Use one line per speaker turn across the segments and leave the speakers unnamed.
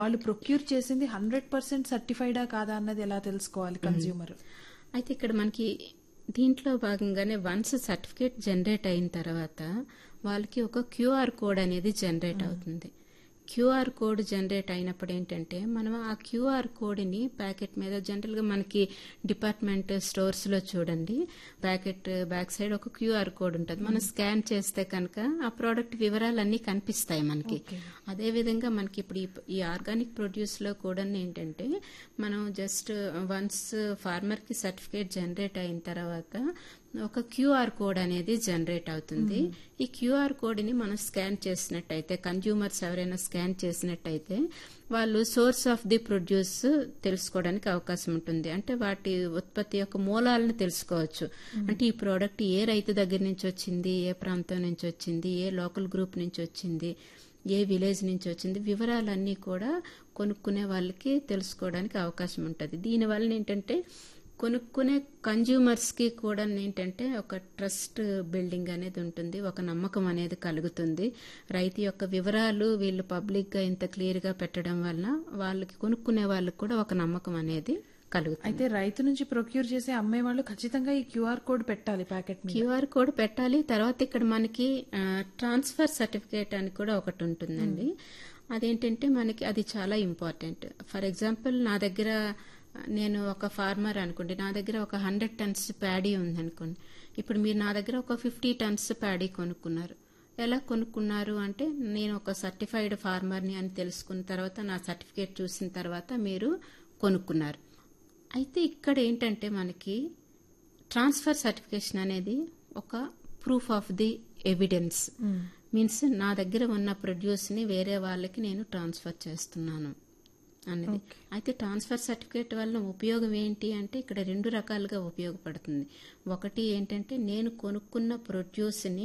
వాళ్ళు ప్రొక్యూర్ చేసింది hundred percent సర్టిఫైడా కాదా అన్నది ఎలా తెలుసుకోవాలి కన్జ్యూమర్
అయితే ఇక్కడ మనకి దీంట్లో భాగంగానే వన్స్ సర్టిఫికేట్ జనరేట్ అయిన తర్వాత వాళ్ళకి ఒక క్యూఆర్ కోడ్ అనేది జనరేట్ అవుతుంది క్యూఆర్ కోడ్ జనరేట్ అయినప్పుడు ఏంటంటే మనం ఆ క్యూఆర్ కోడ్ని ప్యాకెట్ మీద జనరల్గా మనకి డిపార్ట్మెంట్ స్టోర్స్లో చూడండి ప్యాకెట్ బ్యాక్ సైడ్ ఒక క్యూఆర్ కోడ్ ఉంటుంది మనం స్కాన్ చేస్తే కనుక ఆ ప్రోడక్ట్ వివరాలన్నీ కనిపిస్తాయి మనకి అదే విధంగా మనకి ఇప్పుడు ఈ- ఈ ఆర్గానిక్ ప్రొడ్యూస్ లో కూడా ఏంటంటే మనం జస్ట్ వన్స్ ఫార్మర్ కి సర్టిఫికేట్ జనరేట్ అయిన తర్వాత ఒక క్యూఆర్ కోడ్ అనేది జనరేట్ అవుతుంది ఈ క్యూఆర్ కోడ్ ని మనం స్కాన్ చేసినట్టయితే కన్జ్యూమర్స్ ఎవరైనా స్కాన్ చేసినట్టయితే వాళ్ళు సోర్స్ ఆఫ్ ది ప్రొడ్యూస్ తెలుసుకోవడానికి అవకాశం ఉంటుంది అంటే వాటి ఉత్పత్తి యొక్క మూలాలను తెలుసుకోవచ్చు అంటే ఈ ప్రోడక్ట్ ఏ రైతు దగ్గర నుంచి వచ్చింది ఏ ప్రాంతం నుంచి వచ్చింది ఏ లోకల్ గ్రూప్ నుంచి వచ్చింది ఏ విలేజ్ నుంచి వచ్చింది వివరాలన్నీ కూడా కొనుక్కునే వాళ్ళకి తెలుసుకోవడానికి అవకాశం ఉంటుంది దీనివల్ల ఏంటంటే కొనుక్కునే కన్జ్యూమర్స్ కి కూడా ఏంటంటే ఒక ట్రస్ట్ బిల్డింగ్ అనేది ఉంటుంది ఒక నమ్మకం అనేది కలుగుతుంది రైతు యొక్క వివరాలు వీళ్ళు పబ్లిక్ గా ఇంత క్లియర్ గా పెట్టడం వలన వాళ్ళకి కొనుక్కునే వాళ్ళకి కూడా ఒక నమ్మకం అనేది కలుగుతుంది
అయితే రైతు నుంచి ప్రొక్యూర్ చేసే అమ్మే వాళ్ళు ఖచ్చితంగా ఈ క్యూఆర్ కోడ్ పెట్టాలి ప్యాకెట్ మీద
క్యూఆర్ కోడ్ పెట్టాలి తర్వాత ఇక్కడ మనకి ట్రాన్స్ఫర్ సర్టిఫికేట్ అని కూడా ఒకటి ఉంటుందండి అదేంటంటే మనకి అది చాలా ఇంపార్టెంట్ ఫర్ ఎగ్జాంపుల్ నా దగ్గర ఆ, నేను ఒక ఫార్మర్ అనుకోండి నా దగ్గర ఒక హండ్రెడ్ టన్స్ ప్యాడీ ఉందనుకోండి ఇప్పుడు మీరు నా దగ్గర ఒక ఫిఫ్టీ టన్స్ ప్యాడీ కొనుక్కున్నారు ఎలా కొనుక్కున్నారు అంటే నేను ఒక సర్టిఫైడ్ ఫార్మర్ని అని తెలుసుకున్న తర్వాత నా సర్టిఫికేట్ చూసిన తర్వాత మీరు కొనుక్కున్నారు అయితే ఇక్కడ ఏంటంటే మనకి ట్రాన్స్ఫర్ సర్టిఫికేషన్ అనేది ఒక proof of the evidence means నా దగ్గర ఉన్న ప్రొడ్యూస్ ని వేరే వాళ్ళకి నేను ట్రాన్స్ఫర్ చేస్తున్నాను అనేది అయితే ట్రాన్స్ఫర్ సర్టిఫికేట్ వల్ల ఉపయోగం ఏంటి అంటే ఇక్కడ రెండు రకాలుగా ఉపయోగపడుతుంది ఒకటి ఏంటంటే నేను కొనుక్కున్న ప్రొడ్యూస్ ని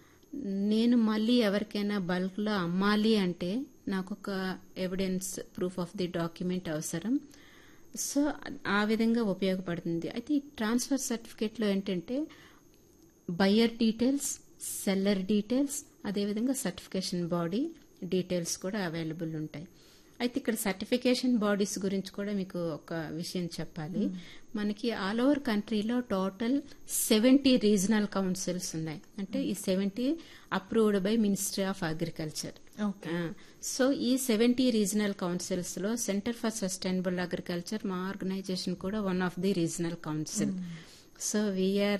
నేను మళ్ళీ ఎవరికైనా బల్క్ లో అమ్మాలి అంటే నాకు ఒక evidence proof of the document అవసరం సో ఆ విధంగా ఉపయోగపడుతుంది అయితే ఈ ట్రాన్స్ఫర్ సర్టిఫికేట్ లో ఏంటంటే బయ్యర్ డీటెయిల్స్ సెల్లర్ డీటెయిల్స్ అదేవిధంగా సర్టిఫికేషన్ బాడీ డీటెయిల్స్ కూడా అవైలబుల్ ఉంటాయి అయితే ఇక్కడ సర్టిఫికేషన్ బాడీస్ గురించి కూడా మీకు ఒక విషయం చెప్పాలి మనకి ఆల్ ఓవర్ కంట్రీలో టోటల్ సెవెంటీ రీజనల్ కౌన్సిల్స్ ఉన్నాయి అంటే ఈ seventy approved by ministry of agriculture
okay
so ఈ సెవెంటీ రీజనల్ కౌన్సిల్స్ లో సెంటర్ ఫర్ సస్టైనబుల్ అగ్రికల్చర్ మా ఆర్గనైజేషన్ కూడా one of the regional council so we're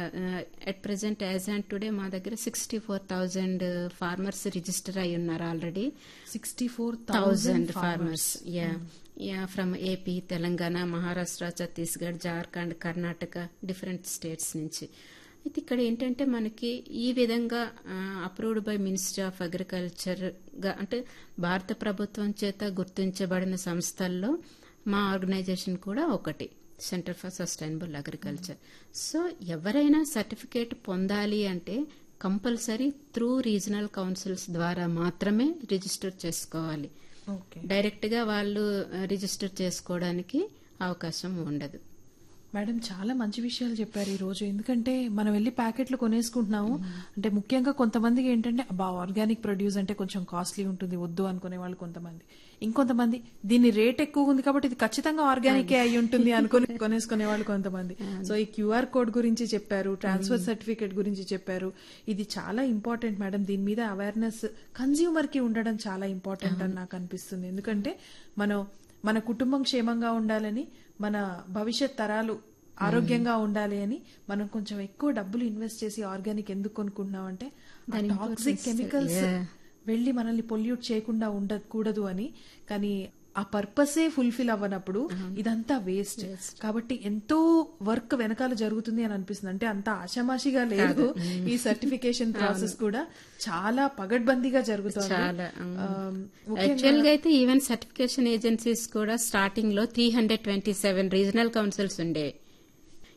at present as and today మా దగ్గర sixty four thousand farmers register అయి ఉన్నారు already
sixty four
thousand farmers yeah yeah from AP Telangana Maharashtra Chhattisgarh Jharkhand Karnataka different states నుంచి అయితే ఇక్కడ ఏంటంటే మనకి ఈ విధంగా approved by ministry of agriculture గా అంటే భారత ప్రభుత్వం చేత గుర్తించబడిన సంస్థల్లో మా ఆర్గనైజేషన్ కూడా ఒకటి centre for sustainable agriculture so ఎవరైనా సర్టిఫికేట్ పొందాలి అంటే కంపల్సరీ త్రూ రీజనల్ కౌన్సిల్స్ ద్వారా మాత్రమే రిజిస్టర్ చేసుకోవాలి
ఓకే
డైరెక్ట్ గా వాళ్ళు రిజిస్టర్ చేసుకోవడానికి అవకాశం ఉండదు
మేడం చాలా మంచి విషయాలు చెప్పారు ఈ రోజు ఎందుకంటే మనం వెళ్ళి ప్యాకెట్లు కొనేసుకుంటున్నాము అంటే ముఖ్యంగా కొంతమందికి ఏంటంటే అబ్బా ఆర్గానిక్ ప్రొడ్యూస్ అంటే కొంచెం కాస్ట్లీ ఉంటుంది వద్దు అనుకునే వాళ్ళు కొంతమంది ఇంకొంతమంది దీని రేట్ ఎక్కువ ఉంది కాబట్టి ఇది ఖచ్చితంగా ఆర్గానిక్ అయి ఉంటుంది అనుకుని కొనేసుకునే వాళ్ళు కొంతమంది సో ఈ క్యూఆర్ కోడ్ గురించి చెప్పారు ట్రాన్స్ఫర్ సర్టిఫికేట్ గురించి చెప్పారు ఇది చాలా ఇంపార్టెంట్ మేడం దీని మీద అవేర్నెస్ కన్జ్యూమర్ కి ఉండడం చాలా ఇంపార్టెంట్ అని నాకు అనిపిస్తుంది ఎందుకంటే మనం మన కుటుంబం క్షేమంగా ఉండాలని మన భవిష్యత్ తరాలు ఆరోగ్యంగా ఉండాలి అని మనం కొంచెం ఎక్కువ డబ్బులు ఇన్వెస్ట్ చేసి ఆర్గానిక్ ఎందుకు కొనుక్కుంటున్నాం అంటే టాక్సిక్ కెమికల్స్ వెళ్ళి మనల్ని పొల్యూట్ చేయకుండా ఉండకూడదు అని కానీ ఆ పర్పసే ఫుల్ఫిల్ అవ్వనప్పుడు ఇదంతా వేస్ట్ కాబట్టి ఎంతో వర్క్ వెనకాల జరుగుతుంది అని అనిపిస్తుంది అంటే అంత ఆషామాషిగా లేదు ఈ సర్టిఫికేషన్ ప్రాసెస్ కూడా చాలా పగడ్బందీగా జరుగుతుంది
చాలా
ఆ,
యాక్చువల్ గా అయితే ఈవెన్ సర్టిఫికేషన్ ఏజెన్సీస్ కూడా స్టార్టింగ్ లో three hundred twenty seven regional councils ఉండేవి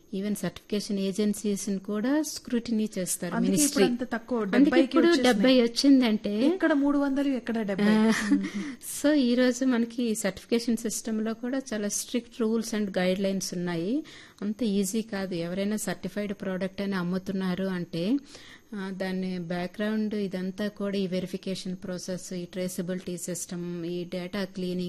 ఈవెన్ సర్టిఫికేషన్ ఏజెన్సీస్ కూడా స్క్రూటినీ చేస్తారు
అందుకే ఇప్పుడు
మినిస్ట్రీ
అంత తక్కువ
అందుకే
డెబ్బైకి
ఇప్పుడు డెబ్బై వచ్చిందంటే
ఎక్కడ మూడు వందలు ఎక్కడ డెబ్బై
సో ఈ రోజు మనకి సర్టిఫికేషన్ సిస్టమ్ లో కూడా చాలా strict rules and guidelines ఉన్నాయి అంత ఈజీ కాదు ఎవరైనా సర్టిఫైడ్ ప్రోడక్ట్ అని అమ్ముతున్నారు అంటే ఆ, దాని బ్యాక్గ్రౌండ్ ఇదంతా కూడా ఈ వెరిఫికేషన్ ప్రాసెస్ ఈ ట్రేసబిలిటీ సిస్టమ్ ఈ డేటా క్లీనింగ్